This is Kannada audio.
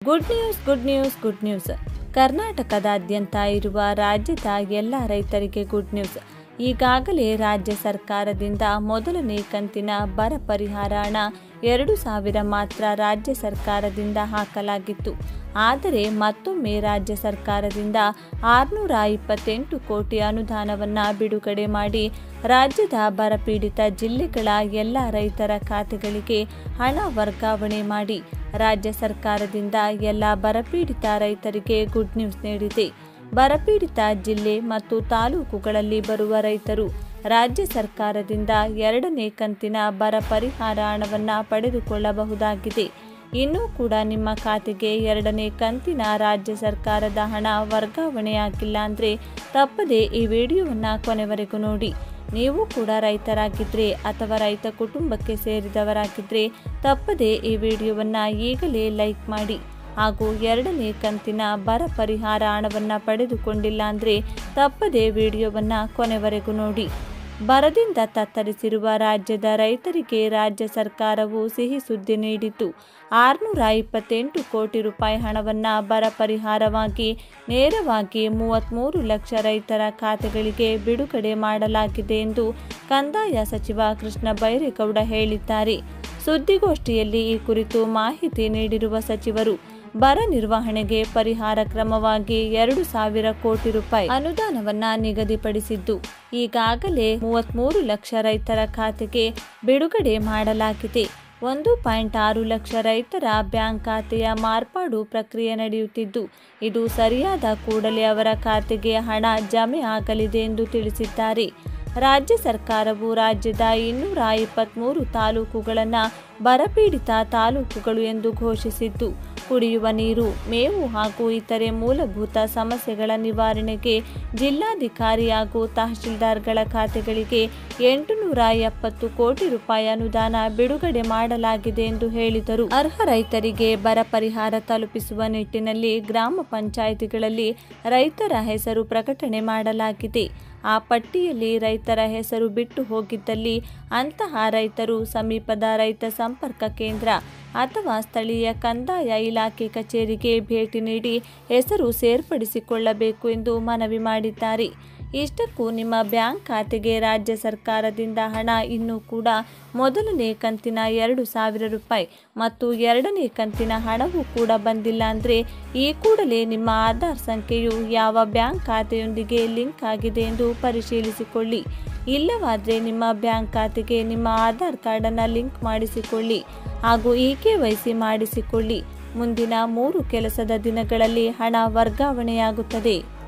good news good news good news ಕರ್ನಾಟಕದಾದ್ಯಂತ ಇರುವ ರಾಜ್ಯದ ಎಲ್ಲ ರೈತರಿಗೆ ಗುಡ್ ನ್ಯೂಸ್ ಈಗಾಗಲೇ ರಾಜ್ಯ ಸರ್ಕಾರದಿಂದ ಮೊದಲನೇ ಕಂತಿನ ಬರ ಪರಿಹಾರ ಹಣ ಎರಡು ಸಾವಿರ ಮಾತ್ರ ರಾಜ್ಯ ಸರ್ಕಾರದಿಂದ ಹಾಕಲಾಗಿತ್ತು ಆದರೆ ಮತ್ತೊಮ್ಮೆ ರಾಜ್ಯ ಸರ್ಕಾರದಿಂದ ಆರುನೂರ ಇಪ್ಪತ್ತೆಂಟು ಕೋಟಿ ಅನುದಾನವನ್ನು ಬಿಡುಗಡೆ ಮಾಡಿ ರಾಜ್ಯದ ಬರಪೀಡಿತ ಜಿಲ್ಲೆಗಳ ಎಲ್ಲ ರೈತರ ಖಾತೆಗಳಿಗೆ ಹಣ ವರ್ಗಾವಣೆ ಮಾಡಿ ರಾಜ್ಯ ಸರ್ಕಾರದಿಂದ ಎಲ್ಲ ಬರಪೀಡಿತ ರೈತರಿಗೆ ಗುಡ್ ನ್ಯೂಸ್ ನೀಡಿದೆ ಬರಪೀಡಿತ ಜಿಲ್ಲೆ ಮತ್ತು ತಾಲೂಕುಗಳಲ್ಲಿ ಬರುವ ರೈತರು ರಾಜ್ಯ ಸರ್ಕಾರದಿಂದ ಎರಡನೇ ಕಂತಿನ ಬರ ಪರಿಹಾರ ಹಣವನ್ನು ಪಡೆದುಕೊಳ್ಳಬಹುದಾಗಿದೆ ಇನ್ನೂ ಕೂಡ ನಿಮ್ಮ ಖಾತೆಗೆ ಎರಡನೇ ಕಂತಿನ ರಾಜ್ಯ ಸರ್ಕಾರದ ಹಣ ವರ್ಗಾವಣೆಯಾಗಿಲ್ಲ ಅಂದರೆ ತಪ್ಪದೆ ಈ ವಿಡಿಯೋವನ್ನು ಕೊನೆವರೆಗೂ ನೋಡಿ ನೀವು ಕೂಡ ರೈತರಾಗಿದ್ದರೆ ಅಥವಾ ರೈತ ಕುಟುಂಬಕ್ಕೆ ಸೇರಿದವರಾಗಿದ್ದರೆ ತಪ್ಪದೆ ಈ ವಿಡಿಯೋವನ್ನು ಈಗಲೇ ಲೈಕ್ ಮಾಡಿ ಹಾಗೂ ಎರಡನೇ ಕಂತಿನ ಬರ ಪರಿಹಾರ ಹಣವನ್ನು ಪಡೆದುಕೊಂಡಿಲ್ಲ ಅಂದರೆ ತಪ್ಪದೆ ವಿಡಿಯೋವನ್ನು ಕೊನೆವರೆಗೂ ನೋಡಿ ಬರದಿಂದ ತತ್ತರಿಸಿರುವ ರಾಜ್ಯದ ರೈತರಿಗೆ ರಾಜ್ಯ ಸರ್ಕಾರವು ಸಿಹಿ ಸುದ್ದಿ ನೀಡಿತು ಆರುನೂರ ಇಪ್ಪತ್ತೆಂಟು ಕೋಟಿ ರೂಪಾಯಿ ಹಣವನ್ನು ಬರ ಪರಿಹಾರವಾಗಿ ನೇರವಾಗಿ ಮೂವತ್ತ್ಮೂರು ಲಕ್ಷ ರೈತರ ಖಾತೆಗಳಿಗೆ ಬಿಡುಗಡೆ ಮಾಡಲಾಗಿದೆ ಎಂದು ಕಂದಾಯ ಸಚಿವ ಕೃಷ್ಣ ಬೈರೇಗೌಡ ಹೇಳಿದ್ದಾರೆ ಸುದ್ದಿಗೋಷ್ಠಿಯಲ್ಲಿ ಈ ಕುರಿತು ಮಾಹಿತಿ ನೀಡಿರುವ ಸಚಿವರು ಬರ ನಿರ್ವಹಣೆಗೆ ಪರಿಹಾರ ಕ್ರಮವಾಗಿ ಎರಡು ಸಾವಿರ ಕೋಟಿ ರೂಪಾಯಿ ಅನುದಾನವನ್ನ ನಿಗದಿಪಡಿಸಿದ್ದು ಈಗಾಗಲೇ ಮೂವತ್ತ್ಮೂರು ಲಕ್ಷ ರೈತರ ಖಾತೆಗೆ ಬಿಡುಗಡೆ ಮಾಡಲಾಗಿದೆ ಒಂದು ಪಾಯಿಂಟ್ ಆರು ಲಕ್ಷ ರೈತರ ಬ್ಯಾಂಕ್ ಖಾತೆಯ ಮಾರ್ಪಾಡು ಪ್ರಕ್ರಿಯೆ ನಡೆಯುತ್ತಿದ್ದು ಇದು ಸರಿಯಾದ ಕೂಡಲೇ ಅವರ ಖಾತೆಗೆ ಹಣ ಜಮೆ ಆಗಲಿದೆ ಎಂದು ತಿಳಿಸಿದ್ದಾರೆ ರಾಜ್ಯ ಸರ್ಕಾರವು ರಾಜ್ಯದ ಇನ್ನೂರ ಇಪ್ಪತ್ತ್ಮೂರು ತಾಲೂಕುಗಳನ್ನು ಬರಪೀಡಿತ ತಾಲೂಕುಗಳು ಎಂದು ಘೋಷಿಸಿದ್ದು ಕುಡಿಯುವ ನೀರು ಮೇವು ಹಾಗೂ ಇತರೆ ಮೂಲಭೂತ ಸಮಸ್ಯೆಗಳ ನಿವಾರಣೆಗೆ ಜಿಲ್ಲಾಧಿಕಾರಿ ಹಾಗೂ ತಹಶೀಲ್ದಾರ್ಗಳ ಖಾತೆಗಳಿಗೆ ಎಂಟುನೂರ ಎಪ್ಪತ್ತು ಕೋಟಿ ರೂಪಾಯಿ ಅನುದಾನ ಬಿಡುಗಡೆ ಮಾಡಲಾಗಿದೆ ಎಂದು ಹೇಳಿದರು ಅರ್ಹ ರೈತರಿಗೆ ಬರ ಪರಿಹಾರ ತಲುಪಿಸುವ ನಿಟ್ಟಿನಲ್ಲಿ ಗ್ರಾಮ ಪಂಚಾಯಿತಿಗಳಲ್ಲಿ ರೈತರ ಹೆಸರು ಪ್ರಕಟಣೆ ಮಾಡಲಾಗಿದೆ ಆ ಪಟ್ಟಿಯಲ್ಲಿ ರೈತರ ಹೆಸರು ಬಿಟ್ಟು ಹೋಗಿದ್ದಲ್ಲಿ ಅಂತಹ ರೈತರು ಸಮೀಪದ ರೈತ ಸಂಪರ್ಕ ಕೇಂದ್ರ ಅಥವಾ ಸ್ಥಳೀಯ ಕಂದಾಯ ಇಲಾಖೆ ಕಚೇರಿಗೆ ಭೇಟಿ ನೀಡಿ ಹೆಸರು ಸೇರ್ಪಡಿಸಿಕೊಳ್ಳಬೇಕು ಎಂದು ಮನವಿ ಮಾಡಿದ್ದಾರೆ ಇಷ್ಟಕ್ಕೂ ನಿಮ್ಮ ಬ್ಯಾಂಕ್ ಖಾತೆಗೆ ರಾಜ್ಯ ಸರ್ಕಾರದಿಂದ ಹಣ ಇನ್ನೂ ಕೂಡ ಮೊದಲನೇ ಕಂತಿನ ಎರಡು ಸಾವಿರ ರೂಪಾಯಿ ಮತ್ತು ಎರಡನೇ ಕಂತಿನ ಹಣವೂ ಕೂಡ ಬಂದಿಲ್ಲ ಅಂದರೆ ಈ ಕೂಡಲೇ ನಿಮ್ಮ ಆಧಾರ್ ಸಂಖ್ಯೆಯು ಯಾವ ಬ್ಯಾಂಕ್ ಖಾತೆಯೊಂದಿಗೆ ಲಿಂಕ್ ಆಗಿದೆ ಎಂದು ಪರಿಶೀಲಿಸಿಕೊಳ್ಳಿ ಇಲ್ಲವಾದರೆ ನಿಮ್ಮ ಬ್ಯಾಂಕ್ ಖಾತೆಗೆ ನಿಮ್ಮ ಆಧಾರ್ ಕಾರ್ಡನ್ನು ಲಿಂಕ್ ಮಾಡಿಸಿಕೊಳ್ಳಿ ಹಾಗೂ ಇ ಕೆ ವೈ ಸಿ ಮಾಡಿಸಿಕೊಳ್ಳಿ ಮುಂದಿನ ಮೂರು ಕೆಲಸದ ದಿನಗಳಲ್ಲಿ ಹಣ ವರ್ಗಾವಣೆಯಾಗುತ್ತದೆ